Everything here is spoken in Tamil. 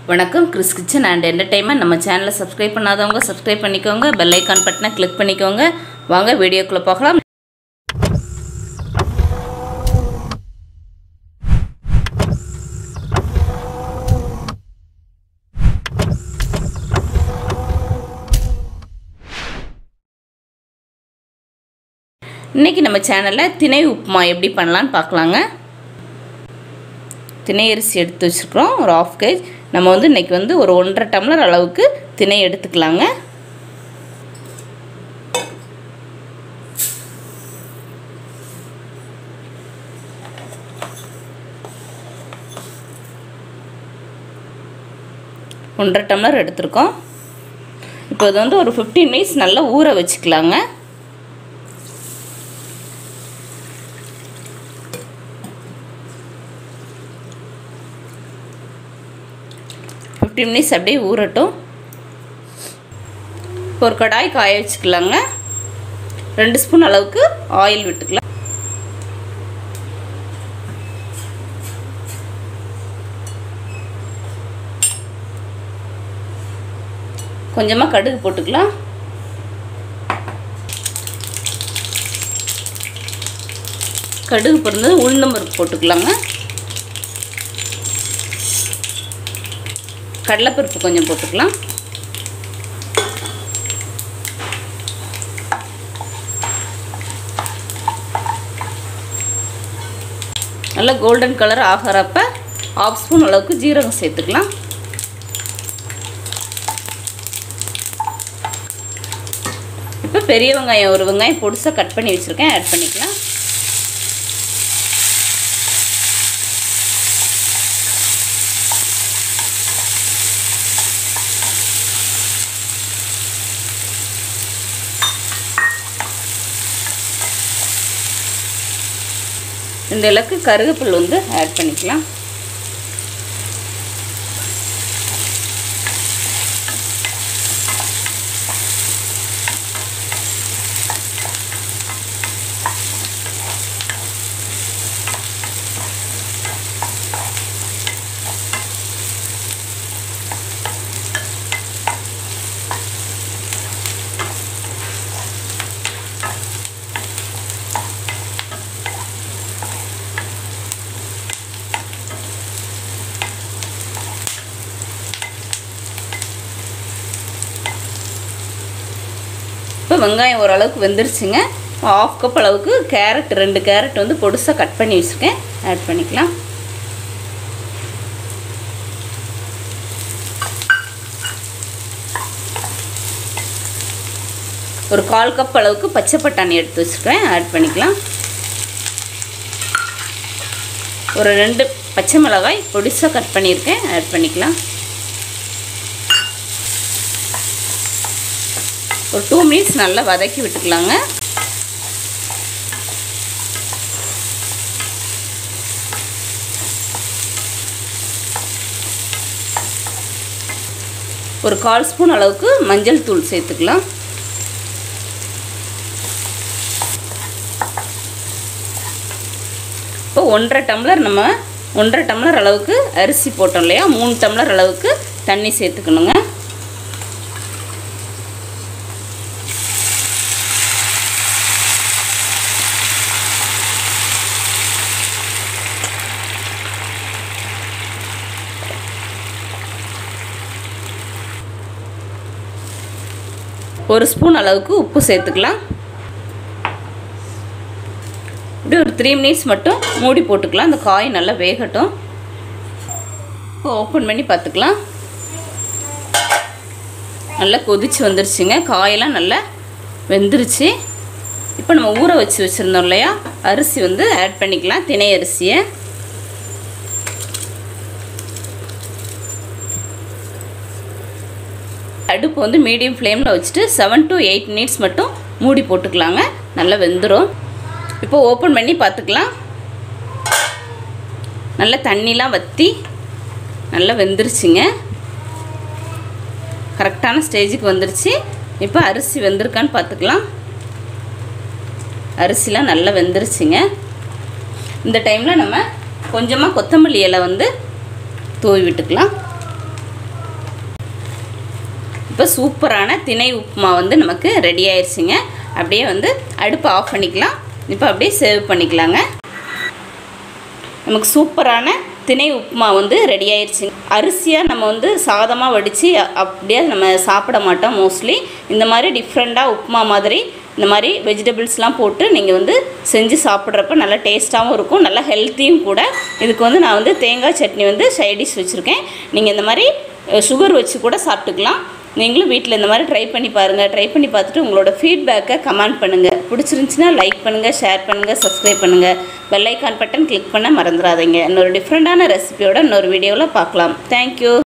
வணக்கம் கிறிஸ் கிச்சன் அண்ட் என்டர்டைன்மெண்ட் நம்ம சேனலை சப்ஸ்கிரைப் பண்ணாதவங்க சப்ஸ்கிரைப் பண்ணிக்கோங்க பெல் ஐக்கான் பட்டனை கிளிக் பண்ணிக்கோங்க வாங்க வீடியோக்குள்ளே போகலாம் இன்றைக்கி நம்ம சேனலில் திணை உப்புமா எப்படி பண்ணலான்னு பார்க்கலாங்க திணை அரிசி எடுத்து வச்சுருக்குறோம் ஒரு ஆஃப் கேஜ் நம்ம வந்து இன்றைக்கி வந்து ஒரு ஒன்றரை டம்ளர் அளவுக்கு திணை எடுத்துக்கலாங்க ஒன்றரை டம்ளர் எடுத்திருக்கோம் இப்போ இது வந்து ஒரு ஃபிஃப்டீன் மினிட்ஸ் நல்லா ஊற வச்சுக்கலாங்க ஃபிஃப்டி மினிட்ஸ் அப்படியே ஊறட்டும் இப்போ ஒரு கடாய் காய வச்சுக்கலாங்க ரெண்டு ஸ்பூன் அளவுக்கு ஆயில் விட்டுக்கலாம் கொஞ்சமாக கடுகு போட்டுக்கலாம் கடுகு பிறந்தது உளுந்தம்பருப்பு போட்டுக்கலாங்க கடலைப்பருப்பு கொஞ்சம் போட்டுக்கலாம் நல்லா கோல்டன் கலர் ஆகிறப்ப ஆஃப் ஸ்பூன் அளவுக்கு ஜீரகம் சேர்த்துக்கலாம் இப்போ பெரிய வெங்காயம் ஒரு வெங்காயம் பொடிசாக கட் பண்ணி வச்சுருக்கேன் ஆட் பண்ணிக்கலாம் இந்த இலக்கு கருவேப்பில் வந்து ஆட் பண்ணிக்கலாம் இப்போ வெங்காயம் ஓரளவுக்கு வெந்துருச்சுங்க ஆஃப் கப் அளவுக்கு கேரட் ரெண்டு கேரட் வந்து பொடுசாக கட் பண்ணி வச்சுருக்கேன் ஆட் பண்ணிக்கலாம் ஒரு கால் கப் அளவுக்கு பச்சை பட்டாணி எடுத்து வச்சுருக்கேன் ஆட் பண்ணிக்கலாம் ஒரு ரெண்டு பச்சை மிளகாய் பொடிசாக கட் பண்ணியிருக்கேன் ஆட் பண்ணிக்கலாம் ஒரு டூ மினிட்ஸ் நல்லா வதக்கி விட்டுக்கலாங்க ஒரு கால் ஸ்பூன் அளவுக்கு மஞ்சள் தூள் சேர்த்துக்கலாம் இப்போ ஒன்றரை டம்ளர் நம்ம ஒன்றரை டம்ளர் அளவுக்கு அரிசி போட்டோம் இல்லையா மூணு டம்ளர் அளவுக்கு தண்ணி சேர்த்துக்கணுங்க ஒரு ஸ்பூன் அளவுக்கு உப்பு சேர்த்துக்கலாம் இப்படி ஒரு த்ரீ மினிட்ஸ் மட்டும் மூடி போட்டுக்கலாம் அந்த காய் நல்லா வேகட்டும் இப்போ ஓப்பன் பண்ணி பார்த்துக்கலாம் நல்லா கொதிச்சு வந்துருச்சுங்க காயெல்லாம் நல்லா வெந்துருச்சு இப்போ நம்ம ஊற வச்சு வச்சுருந்தோம் இல்லையா அரிசி வந்து ஆட் பண்ணிக்கலாம் திணை அரிசியை அடுப்பு வந்து மீடியம் ஃப்ளேமில் வச்சுட்டு செவன் டு எயிட் மினிட்ஸ் மட்டும் மூடி போட்டுக்கலாங்க நல்லா வெந்துடும் இப்போ ஓப்பன் பண்ணி பார்த்துக்கலாம் நல்லா தண்ணிலாம் வற்றி நல்லா வெந்துருச்சுங்க கரெக்டான ஸ்டேஜுக்கு வந்துருச்சு இப்போ அரிசி வெந்திருக்கான்னு பார்த்துக்கலாம் அரிசிலாம் நல்லா வெந்துருச்சுங்க இந்த டைமில் நம்ம கொஞ்சமாக கொத்தமல்லி இலை வந்து தூவி விட்டுக்கலாம் இப்போ சூப்பரான திணை உப்புமா வந்து நமக்கு ரெடி ஆயிடுச்சுங்க அப்படியே வந்து அடுப்பை ஆஃப் பண்ணிக்கலாம் இப்போ அப்படியே சேவ் பண்ணிக்கலாங்க நமக்கு சூப்பரான திணை உப்புமா வந்து ரெடி ஆயிடுச்சு அரிசியாக நம்ம வந்து சாதமாக வடித்து அப்படியே நம்ம சாப்பிட மாட்டோம் மோஸ்ட்லி இந்த மாதிரி டிஃப்ரெண்ட்டாக உப்புமா மாதிரி இந்த மாதிரி வெஜிடபிள்ஸ்லாம் போட்டு நீங்கள் வந்து செஞ்சு சாப்பிட்றப்ப நல்லா டேஸ்ட்டாகவும் இருக்கும் நல்லா ஹெல்த்தியும் கூட இதுக்கு வந்து நான் வந்து தேங்காய் சட்னி வந்து சைடிஷ் வச்சுருக்கேன் நீங்கள் இந்த மாதிரி சுகர் வச்சு கூட சாப்பிட்டுக்கலாம் நீங்களும் வீட்டில் இந்த மாதிரி ட்ரை பண்ணி பாருங்கள் ட்ரை பண்ணி பார்த்துட்டு உங்களோட ஃபீட்பேக்கை கமெண்ட் பண்ணுங்கள் பிடிச்சிருந்துச்சின்னா லைக் பண்ணுங்கள் ஷேர் பண்ணுங்கள் சப்ஸ்கிரைப் பண்ணுங்கள் பெல் ஐக்கான் பட்டன் கிளிக் பண்ண மறந்துடாதீங்க இன்னொரு டிஃப்ரெண்ட்டான ரெசிபியோட இன்னொரு வீடியோவில் பார்க்கலாம் தேங்க்யூ